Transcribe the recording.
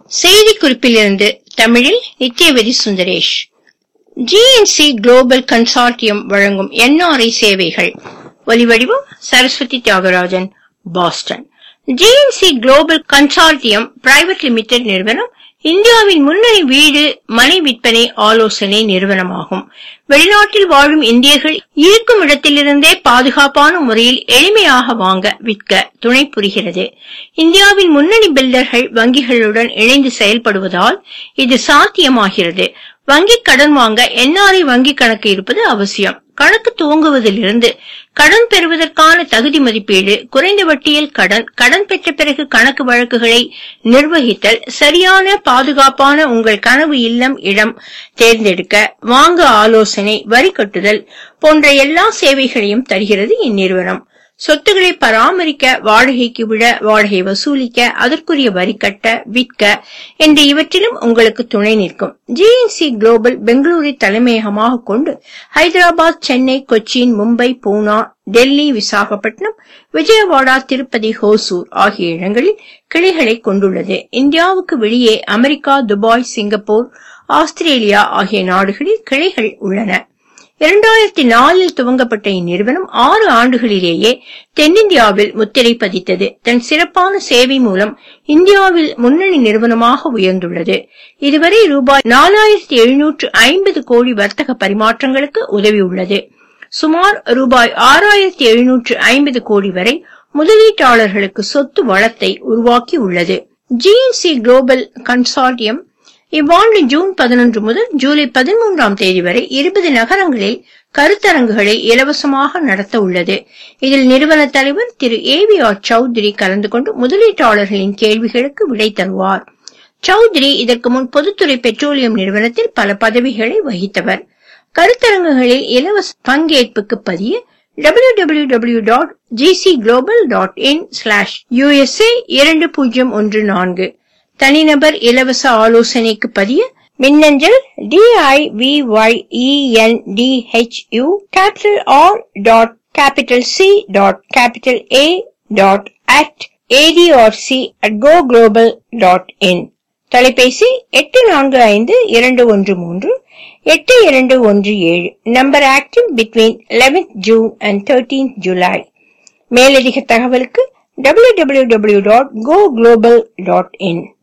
செய்தி குறிப்பிலிருந்து தமிழில் Nithyavathi Sundaresh GNC global consortium வழங்கும் என்ஆர்ஐ சேவைகள் ஒலிவடிவம் Saraswathi Thiyagarajan Boston GNC global consortium private limited நிறுவனம் இந்தியாவின் முன்னணி வீடு மனை விற்பனை ஆலோசனை நிறுவனமாகும் வெளிநாட்டில் வாழும் இந்தியர்கள் இருக்கும் இடத்திலிருந்தே பாதுகாப்பான முறையில் எளிமையாக வாங்க விற்க துணை புரிகிறது இந்தியாவின் முன்னணி பில்டர்கள் வங்கிகளுடன் இணைந்து செயல்படுவதால் இது சாத்தியமாகிறது வங்கி கடன் வாங்க என்ஆர்ஐ வங்கி கணக்கு இருப்பது அவசியம் கணக்கு துவங்குவதிலிருந்து கடன் பெறுவதற்கான தகுதி மதிப்பீடு குறைந்த வட்டியில் கடன் கடன் பெற்ற பிறகு கணக்கு வழக்குகளை நிர்வகித்தல் சரியான பாதுகாப்பான உங்கள் கனவு இல்லம் இடம் தேர்ந்தெடுக்க வாங்க ஆலோசனை வரி கட்டுதல் போன்ற எல்லா சேவைகளையும் தருகிறது இந்நிறுவனம் சொத்துக்களை பராமரிக்க வாடகைக்கு விட வாடகை வசூலிக்க அதற்குரிய வரி கட்ட விற்க என்று இவற்றிலும் உங்களுக்கு துணை நிற்கும் ஜிஎன்சி குளோபல் பெங்களூரை தலைமையகமாக கொண்டு ஹைதராபாத் சென்னை கொச்சின் மும்பை பூனா டெல்லி விசாகப்பட்டினம் விஜயவாடா திருப்பதி ஹோசூர் ஆகிய இடங்களில் கிளைகளை கொண்டுள்ளது இந்தியாவுக்கு வெளியே அமெரிக்கா துபாய் சிங்கப்பூர் ஆஸ்திரேலியா ஆகிய நாடுகளில் கிளைகள் உள்ளன இரண்டாயிரத்தி நாலில் துவங்கப்பட்ட இந்நிறுவனம் ஆறு ஆண்டுகளிலேயே தென்னிந்தியாவில் முத்திரை பதித்தது தன் சிறப்பான சேவை மூலம் இந்தியாவில் முன்னணி நிறுவனமாக உயர்ந்துள்ளது இதுவரை ரூபாய் நாலாயிரத்தி எழுநூற்று ஐம்பது கோடி வர்த்தக பரிமாற்றங்களுக்கு உதவியுள்ளது சுமார் ரூபாய் ஆறாயிரத்தி எழுநூற்று ஐம்பது கோடி வரை முதலீட்டாளர்களுக்கு சொத்து வளத்தை உருவாக்கி உள்ளது ஜிஎன்சி குளோபல் கன்சார்டியம் இவ்வாண்டு ஜூன் பதினொன்று முதல் ஜூலை பதிமூன்றாம் தேதி வரை இருபது நகரங்களில் கருத்தரங்குகளை இலவசமாக நடத்த உள்ளது இதில் நிறுவன தலைவர் Thiru A V R Chowdary கலந்து கொண்டு முதலீட்டாளர்களின் கேள்விகளுக்கு விடை தருவார் சௌத்ரி இதற்கு முன் பொதுத்துறை பெட்ரோலியம் நிறுவனத்தில் பல பதவிகளை வகித்தவர் கருத்தரங்குகளில் இலவச பங்கேற்புக்கு பதிய W W W dot GC global dot in slash USA இரண்டு பூஜ்ஜியம் ஒன்று நான்கு தனிநபர் இலவச ஆலோசனைக்கு பதிய மின்னஞ்சல் டிஐவிஒய்இஎன்டிஹெச்யூ capital R dot capital C dot capital A dot at ஏடிஆர்சி at go global dot in தொலைபேசி எட்டு நான்கு ஐந்து இரண்டு ஒன்று மூன்று எட்டு இரண்டு ஒன்று ஏழு number active between eleventh June and thirteen July மேலதிக தகவலுக்கு www.gogrobal.in